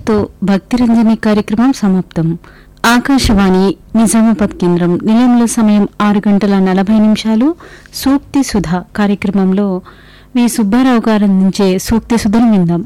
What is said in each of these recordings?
ఇంతటితో భక్తిరంజని కార్యక్రమం సమాప్తం ఆకాశవాణి నిజామాబాద్ కేంద్రం నిలయంలో సమయం ఆరు గంటల నలభై నిమిషాలు సూక్తి సుధ కార్యక్రమంలో వి సుబ్బారావు గారు అందించే సూక్తి సుధను విందాం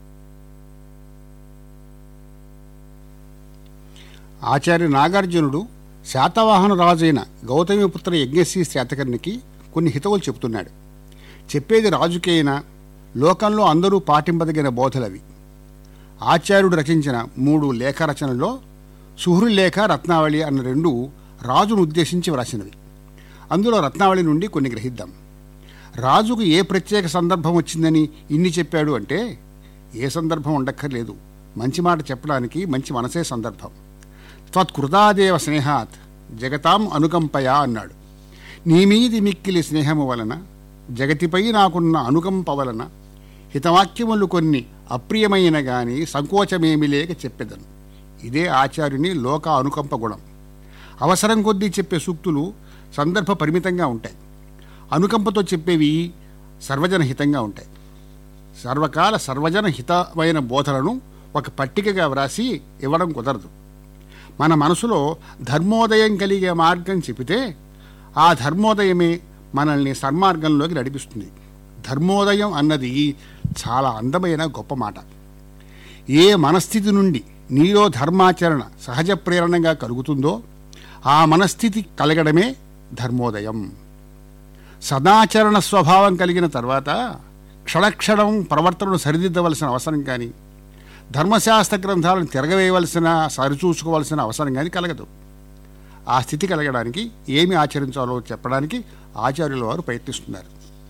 ఆచార్య నాగార్జునుడు శాతవాహన రాజైన గౌతమిపుత్ర యజ్ఞశ్రీ శాతకర్ణికి కొన్ని హితవులు చెబుతున్నాడు చెప్పేది రాజుకైనా లోకంలో అందరూ పాటింపదగిన బోధలవి ఆచార్యుడు రచించిన మూడు లేఖ రచనల్లో సుహృలేఖ రత్నావళి అన్న రెండు రాజును ఉద్దేశించి వ్రాసినవి అందులో రత్నావళి నుండి కొన్ని గ్రహిద్దాం రాజుకు ఏ ప్రత్యేక సందర్భం వచ్చిందని ఇన్ని చెప్పాడు అంటే ఏ సందర్భం ఉండక్కర్లేదు మంచి మాట చెప్పడానికి మంచి మనసే సందర్భం త్వత్కృతాదేవ స్నేహాత్ జగతాం అనుకంపయా అన్నాడు నీ మీది మిక్కిలి స్నేహము వలన జగతిపై నాకున్న అనుకంప వలన హితవాక్యములు కొన్ని అప్రియమైన గాని సంకోచమేమి లేక చెప్పెదను ఇదే ఆచార్యుని లోక అనుకంప గుణం అవసరం కొద్దీ చెప్పే సూక్తులు సందర్భ పరిమితంగా ఉంటాయి అనుకంపతో చెప్పేవి సర్వజన హితంగా ఉంటాయి సర్వకాల సర్వజన హితమైన బోధలను ఒక పట్టికగా వ్రాసి ఇవ్వడం కుదరదు మన మనసులో ధర్మోదయం కలిగే మార్గం చెబితే ఆ ధర్మోదయమే మనల్ని సన్మార్గంలోకి నడిపిస్తుంది ధర్మోదయం అన్నది చాలా అందమైన గొప్ప మాట ఏ మనస్థితి నుండి నీలో ధర్మాచరణ సహజ ప్రేరణగా కలుగుతుందో ఆ మనస్థితి కలగడమే ధర్మోదయం సదాచరణ స్వభావం కలిగిన తర్వాత క్షణక్షణం ప్రవర్తనను సరిదిద్దవలసిన అవసరం కానీ ధర్మశాస్త్ర గ్రంథాలను తిరగవేయవలసిన సరిచూసుకోవలసిన అవసరం కానీ కలగదు ఆ స్థితి కలగడానికి ఏమి ఆచరించాలో చెప్పడానికి ఆచార్యుల వారు ప్రయత్నిస్తున్నారు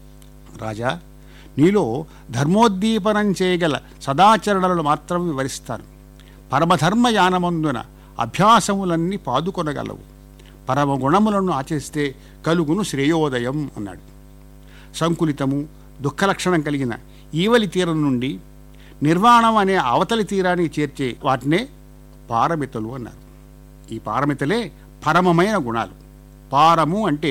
రాజా నీలో ధర్మోద్దీపనం చేయగల సదాచరణలు మాత్రం వివరిస్తాను పరమధర్మ యానమందున అభ్యాసములన్నీ పాదుకొనగలవు పరమ గుణములను ఆచరిస్తే కలుగును శ్రేయోదయం అన్నాడు సంకులితము దుఃఖలక్షణం కలిగిన ఈవలి తీరం నుండి నిర్వాణం అనే అవతలి తీరానికి చేర్చే వాటినే పారమితలు అన్నారు ఈ పారమితలే పరమమైన గుణాలు పారము అంటే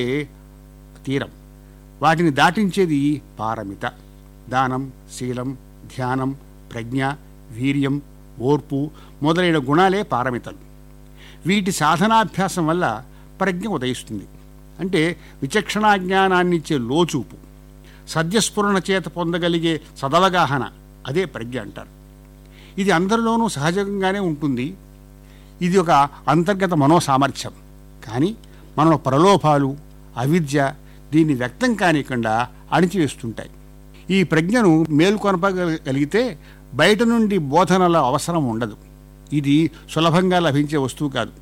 తీరం వాటిని దాటించేది పారమిత దానం శీలం ధ్యానం ప్రజ్ఞ వీర్యం ఓర్పు మొదలైన గుణాలే పారమితలు వీటి సాధనాభ్యాసం వల్ల ప్రజ్ఞ ఉదయిస్తుంది అంటే విచక్షణా జ్ఞానాన్ని ఇచ్చే లోచూపు సద్యస్ఫురణ చేత పొందగలిగే సదవగాహన అదే ప్రజ్ఞ అంటారు ఇది అందరిలోనూ సహజంగానే ఉంటుంది ఇది ఒక అంతర్గత మనోసామర్థ్యం కానీ మన ప్రలోభాలు అవిద్య దీన్ని వ్యక్తం కానికుండా అణిచివేస్తుంటాయి ఈ ప్రజ్ఞను మేల్కొనపగలిగితే బయట నుండి బోధనల అవసరం ఉండదు ఇది సులభంగా లభించే వస్తువు కాదు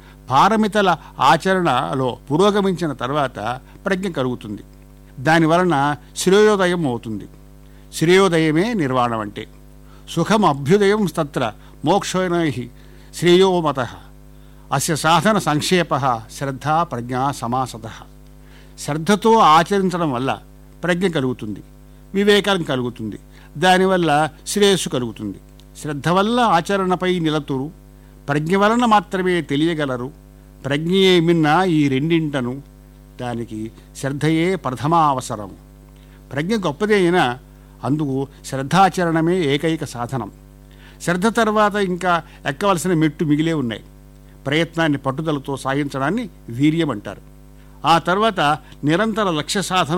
పారమితల ఆచరణలో పురోగమించిన తర్వాత ప్రజ్ఞ కలుగుతుంది దానివలన శ్రేయోదయం అవుతుంది శ్రేయోదయమే నిర్వాణం అంటే సుఖం అభ్యుదయం తత్ర మోక్షోనై శ్రేయోమత అస్య సాధన సంక్షేప శ్రద్ధ ప్రజ్ఞ సమాసత శ్రద్ధతో ఆచరించడం వల్ల ప్రజ్ఞ కలుగుతుంది వివేకం కలుగుతుంది దానివల్ల శ్రేయస్సు కలుగుతుంది శ్రద్ధ వల్ల ఆచరణపై నిలతురు ప్రజ్ఞ వలన మాత్రమే తెలియగలరు ప్రజ్ఞయే మిన్న ఈ రెండింటను దానికి శ్రద్ధయే ప్రథమ అవసరం ప్రజ్ఞ గొప్పదే అయినా అందుకు శ్రద్ధాచరణమే ఏకైక సాధనం శ్రద్ధ తర్వాత ఇంకా ఎక్కవలసిన మెట్టు మిగిలే ఉన్నాయి ప్రయత్నాన్ని పట్టుదలతో సాగించడాన్ని వీర్యం అంటారు ఆ తర్వాత నిరంతర లక్ష్య సాధన